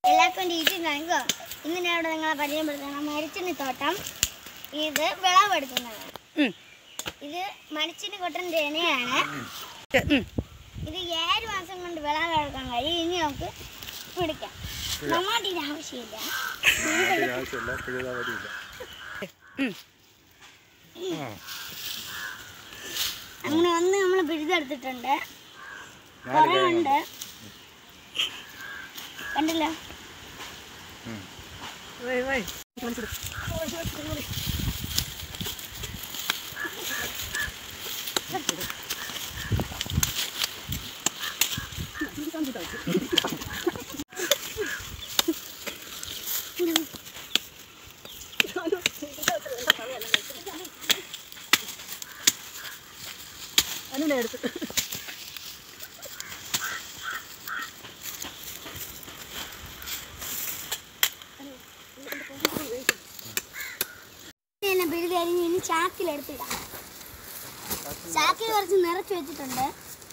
എല്ലാവർക്കും രീതി നൽകുക ഇന്ന് ഞാൻ ഇവിടെ നിങ്ങളെ പരിചയപ്പെടുത്തണം മരിച്ചിന് തോട്ടം ഇത് വിളവെടുക്കുന്നതാണ് ഉം. ഇത് മരിച്ചിന് കൊട്ടൻ്റെ ഇനയാണ് ഉം. ഇത് ഏഴ് മാസം കൊണ്ട് വിളവെടുക്കാൻ കഴിയും ഇനി നമുക്ക് പിടിക്കാം ടൊമാറ്റോയുടെ ആവശ്യമില്ല ആവശ്യമില്ല പിഴുതാ വരില്ല ഉം. അങ്ങനെ ഒന്ന് നമ്മൾ പിഴുതെടുത്തിട്ടുണ്ട് നാല് കുറേ കൈ ഉണ്ട് കണ്ടില്ല പിന്നെ പിഴുത് കഴിഞ്ഞ് ഇനി ചാക്കിലെടുത്തിടാം ചാക്കിൽ കുറച്ച് നിറച്ച് വെച്ചിട്ടുണ്ട്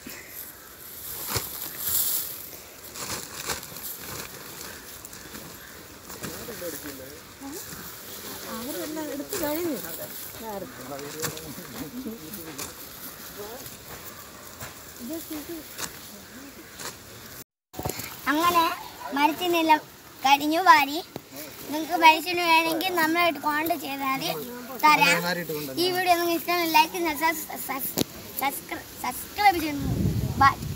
അങ്ങനെ മരത്തിനെല്ലാം കരിഞ്ഞു വാരി നിങ്ങൾക്ക് മരിച്ചിന് വേണമെങ്കിൽ നമ്മളായിട്ട് കോണ്ടാക്ട് ചെയ്താൽ തരാം ഈ വീഡിയോ നിങ്ങൾക്ക് ഇഷ്ടമായി ലൈക്ക് സബ്സ്ക്രൈബ് ചെയ്യുന്നു ബൈ